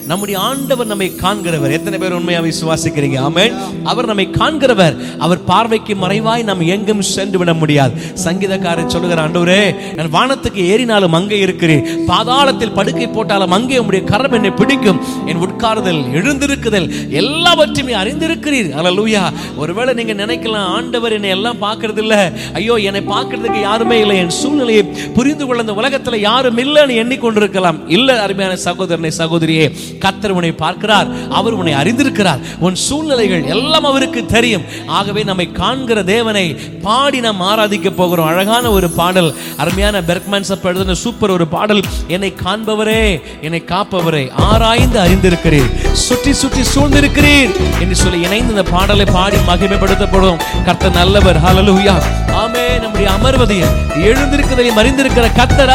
நம்முடைய ஆண்டவர் நம்மை காண்கிறவர் எத்தனை பேர் உண்மையா விசுவாசிக்கிறீங்க ஆமென் அவர் நம்மை காண்கிறவர் அவர் பார்வைக்கு மறைவாய் நாம் எங்கும் சென்று விட முடியாது சங்கீதக்காரர் சொல்லுகிற ஆண்டவரே நான் வானத்துக்கு ஏறினாலும் அங்கே இருக்கிறேன் பாதாளத்தில் படுக்கை போட்டாலும் அங்கே உம்முடைய கரம் என்னை பிடிக்கும் என் உட்காருதல் எழுந்திருக்குதல் எல்லாவற்றையுமே அறிந்திருக்கிறீர் அல்லேலூயா ஒருவேளை நீங்க நினைக்கலாம் ஆண்டவர் என்னை எல்லாம் பார்க்கறது இல்ல ஐயோ என்னை பார்க்கறதுக்கு யாருமே இல்லை என் சூழ்நிலையை புரிந்து கொள்ள இந்த உலகத்துல யாரும் இல்லைன்னு எண்ணிக்கொண்டிருக்கலாம் இல்ல அருமையான சகோதரனை சகோதரியே கத்தர் உன்னை பார்க்கிறார் அவர் உன்னை அறிந்திருக்கிறார் உன் சூழ்நிலைகள் எல்லாம் அவருக்கு தெரியும் ஆகவே நம்மை காண்கிற தேவனை பாடி நாம் ஆராதிக்க போகிறோம் அழகான ஒரு பாடல் அருமையான பெர்க்மேன் சப் எழுதின சூப்பர் ஒரு பாடல் என்னை காண்பவரே என்னை காப்பவரே ஆராய்ந்து அறிந்திருக்கிறீர் சுற்றி சுற்றி சூழ்ந்திருக்கிறீர் என்று சொல்லி இணைந்து இந்த பாடலை பாடி மகிமைப்படுத்தப்படும் கர்த்தர் நல்லவர் ஹalleluya ஆமே நம்முடைய அமர்வதையும் எழுந்திருக்கிறதையும் அறிந்திருக்கிற கர்த்தர்